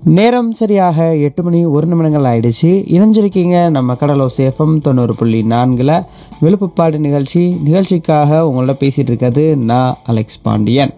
நேரம் சரியாக எட்டு மணி ஒரு நிமிடங்கள் ஆயிடுச்சு இணைஞ்சிருக்கீங்க நம்ம கடலோ சேஃபம் தொண்ணூறு புள்ளி நான்கில் விழுப்புப்பாடு நிகழ்ச்சி நிகழ்ச்சிக்காக உங்களோட பேசிகிட்டு இருக்கிறது நான் அலெக்ஸ் பாண்டியன்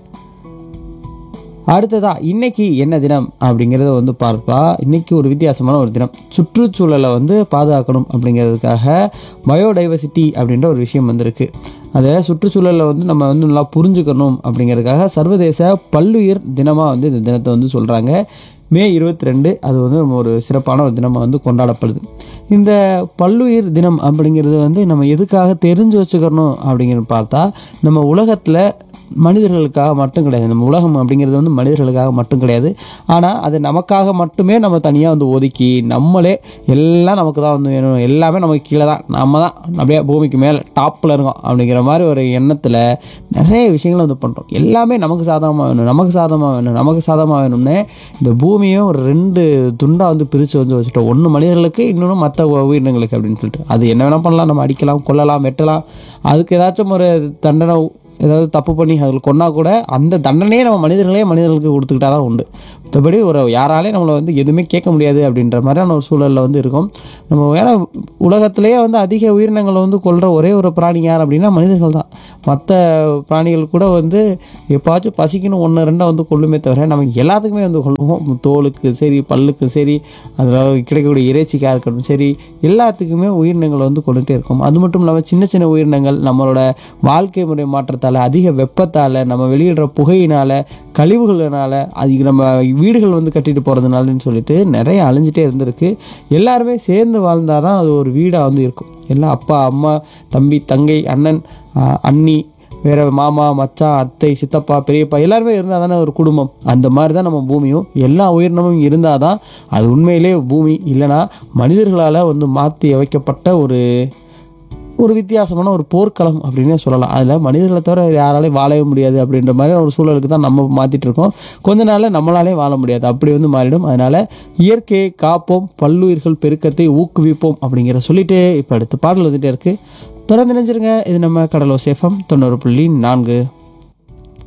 அடுத்ததா இன்னைக்கு என்ன தினம் அப்படிங்கிறத வந்து பார்ப்பா இன்னைக்கு ஒரு வித்தியாசமான ஒரு தினம் சுற்றுச்சூழலை வந்து பாதுகாக்கணும் அப்படிங்கிறதுக்காக பயோடைவர்சிட்டி அப்படின்ற ஒரு விஷயம் வந்திருக்கு அதை சுற்றுச்சூழலை வந்து நம்ம வந்து நல்லா புரிஞ்சுக்கணும் அப்படிங்கிறதுக்காக சர்வதேச பல்லுயிர் தினமாக வந்து இந்த தினத்தை வந்து சொல்கிறாங்க மே இருபத்தி ரெண்டு அது வந்து நம்ம ஒரு சிறப்பான ஒரு தினமாக வந்து கொண்டாடப்படுது இந்த பல்லுயிர் தினம் அப்படிங்கிறது வந்து நம்ம எதுக்காக தெரிஞ்சு வச்சுக்கணும் அப்படிங்கிறது பார்த்தா நம்ம உலகத்தில் மனிதர்களுக்காக மட்டும் கிடையாது நம்ம உலகம் அப்படிங்கிறது வந்து மனிதர்களுக்காக மட்டும் கிடையாது ஆனால் அது நமக்காக மட்டுமே நம்ம தனியாக வந்து ஒதுக்கி நம்மளே எல்லாம் நமக்கு தான் வந்து வேணும் எல்லாமே நமக்கு கீழே தான் நம்ம தான் அப்படியே பூமிக்கு மேலே டாப்பில் இருக்கோம் அப்படிங்கிற மாதிரி ஒரு எண்ணத்தில் நிறைய விஷயங்கள் வந்து பண்ணுறோம் எல்லாமே நமக்கு சாதகமாக வேணும் நமக்கு சாதகமாக வேணும் நமக்கு சாதகமாக வேணும்னு இந்த பூமியும் ஒரு ரெண்டு துண்டாக வந்து பிரித்து வந்து வச்சுட்டோம் ஒன்று மனிதர்களுக்கு இன்னொன்று மற்ற உயிரினங்களுக்கு அப்படின்னு சொல்லிட்டு அது என்ன வேணால் பண்ணலாம் நம்ம அடிக்கலாம் கொல்லலாம் வெட்டலாம் அதுக்கு ஏதாச்சும் ஒரு தண்டனை ஏதாவது தப்பு பண்ணி அதில் கொன்னா கூட அந்த தண்டனையே நம்ம மனிதர்களே மனிதர்களுக்கு கொடுத்துக்கிட்டா தான் உண்டு மற்றபடி ஒரு யாராலே நம்மளை வந்து எதுவுமே கேட்க முடியாது அப்படின்ற மாதிரியான ஒரு சூழலில் வந்து இருக்கும் நம்ம வேற உலகத்திலேயே வந்து அதிக உயிரினங்களை வந்து கொல்ற ஒரே ஒரு பிராணி யார் அப்படின்னா மனிதர்கள் தான் மற்ற பிராணிகள் கூட வந்து எப்பாச்சும் பசிக்கணும் ஒன்று ரெண்டை வந்து கொள்ளுமே தவிர நம்ம எல்லாத்துக்குமே வந்து கொள்ளுவோம் தோலுக்கு சரி பல்லுக்கு சரி அதில் கிடைக்கக்கூடிய இறைச்சிக்காக இருக்கட்டும் சரி எல்லாத்துக்குமே உயிரினங்கள் வந்து கொண்டுகிட்டே இருக்கும் அது மட்டும் இல்லாமல் சின்ன சின்ன உயிரினங்கள் நம்மளோட வாழ்க்கை முறை மாற்றத்தால் அதிக வெப்பத்தால் நம்ம வெளியிடுற புகையினால் கழிவுகளினால அதிக நம்ம வீடுகள் வந்து கட்டிட்டு போகிறதுனாலன்னு சொல்லிட்டு நிறைய அழிஞ்சிட்டே இருந்திருக்கு எல்லாருமே சேர்ந்து வாழ்ந்தால் தான் அது ஒரு வீடாக வந்து இருக்கும் எல்லாம் அப்பா அம்மா தம்பி தங்கை அண்ணன் ஆஹ், அண்ணி வேற மாமா மச்சான் அத்தை சித்தப்பா பெரியப்பா எல்லாருமே இருந்தால் தானே ஒரு குடும்பம் அந்த மாதிரி தான் நம்ம பூமியும் எல்லா உயிரினமும் இருந்தால் தான் அது உண்மையிலே பூமி இல்லைன்னா மனிதர்களால் வந்து மாற்றி வைக்கப்பட்ட ஒரு ஒரு வித்தியாசமான ஒரு போர்க்களம் அப்படின்னே சொல்லலாம் அதில் மனிதர்களை தவிர யாராலையும் வாழவே முடியாது அப்படின்ற மாதிரி ஒரு சூழலுக்கு தான் நம்ம மாற்றிட்டு இருக்கோம் கொஞ்ச நாளில் நம்மளாலே வாழ முடியாது அப்படி வந்து மாறிடும் அதனால் இயற்கையை காப்போம் பல்லுயிர்கள் பெருக்கத்தை ஊக்குவிப்போம் அப்படிங்கிற சொல்லிட்டு இப்போ அடுத்த பாடல் வந்துட்டே இருக்குது தொடர்ந்து நினைச்சிருங்க இது நம்ம கடலோ சேஃபம் தொண்ணூறு புள்ளி நான்கு